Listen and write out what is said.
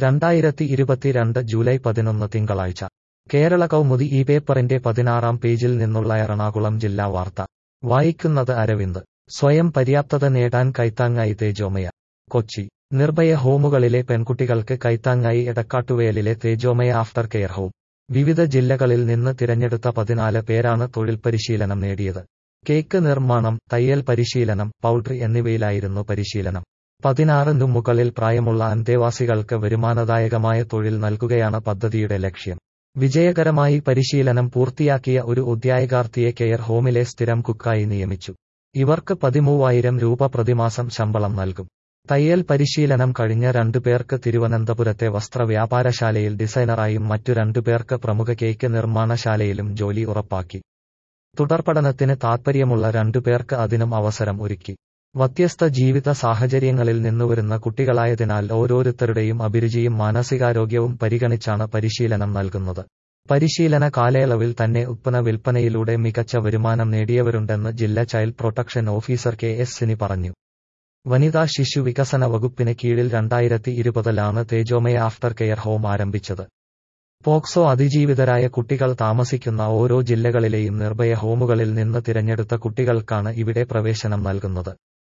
രണ്ടായിരത്തി ഇരുപത്തിരണ്ട് ജൂലൈ പതിനൊന്ന് തിങ്കളാഴ്ച കേരള കൗമുദി ഈ പേപ്പറിന്റെ പതിനാറാം പേജിൽ നിന്നുള്ള എറണാകുളം ജില്ലാ വാർത്ത വായിക്കുന്നത് അരവിന്ദ് സ്വയം പര്യാപ്തത നേടാൻ കൈത്താങ്ങായി തേജോമയ കൊച്ചി നിർഭയ ഹോമുകളിലെ പെൺകുട്ടികൾക്ക് കൈത്താങ്ങായി എടക്കാട്ടുവേലിലെ തേജോമയ ആഫ്റ്റർ കെയർ ഹോം വിവിധ ജില്ലകളിൽ നിന്ന് തിരഞ്ഞെടുത്ത പതിനാല് പേരാണ് തൊഴിൽ പരിശീലനം നേടിയത് കേക്ക് നിർമ്മാണം തയ്യൽ പരിശീലനം പൗൾട്രി എന്നിവയിലായിരുന്നു പരിശീലനം പതിനാറിനു മുകളിൽ പ്രായമുള്ള അന്തേവാസികൾക്ക് വരുമാനദായകമായ തൊഴിൽ നൽകുകയാണ് പദ്ധതിയുടെ ലക്ഷ്യം വിജയകരമായി പരിശീലനം പൂർത്തിയാക്കിയ ഒരു ഉദ്യായകാർത്തിയെ കെയർ ഹോമിലെ സ്ഥിരം കുക്കായി നിയമിച്ചു ഇവർക്ക് പതിമൂവായിരം രൂപ പ്രതിമാസം ശമ്പളം നൽകും തയ്യൽ പരിശീലനം കഴിഞ്ഞ രണ്ടുപേർക്ക് തിരുവനന്തപുരത്തെ വസ്ത്രവ്യാപാരശാലയിൽ ഡിസൈനറായും മറ്റു രണ്ടുപേർക്ക് പ്രമുഖ കേക്ക് നിർമ്മാണശാലയിലും ജോലി ഉറപ്പാക്കി തുടർപഠനത്തിന് താൽപ്പര്യമുള്ള രണ്ടുപേർക്ക് അതിനും അവസരം ഒരുക്കി വ്യത്യസ്ത ജീവിത സാഹചര്യങ്ങളിൽ നിന്നുവരുന്ന കുട്ടികളായതിനാൽ ഓരോരുത്തരുടെയും അഭിരുചിയും മാനസികാരോഗ്യവും പരിഗണിച്ചാണ് പരിശീലനം നൽകുന്നത് പരിശീലന കാലയളവിൽ തന്നെ ഉത്പന്ന വിൽപ്പനയിലൂടെ മികച്ച വരുമാനം നേടിയവരുണ്ടെന്ന് ജില്ലാ child protection officer K S Sini പറഞ്ഞു വനിതാ ശിശു വികസന വകുപ്പിന് കീഴിൽ രണ്ടായിരത്തി ഇരുപതിലാണ് തേജോമയ ആഫ്റ്റർ കെയർ ഹോം ആരംഭിച്ചത് പോക്സോ അതിജീവിതരായ കുട്ടികൾ താമസിക്കുന്ന ഓരോ ജില്ലകളിലെയും നിർഭയ ഹോമുകളിൽ നിന്ന് തിരഞ്ഞെടുത്ത കുട്ടികൾക്കാണ് ഇവിടെ പ്രവേശനം നൽകുന്നത്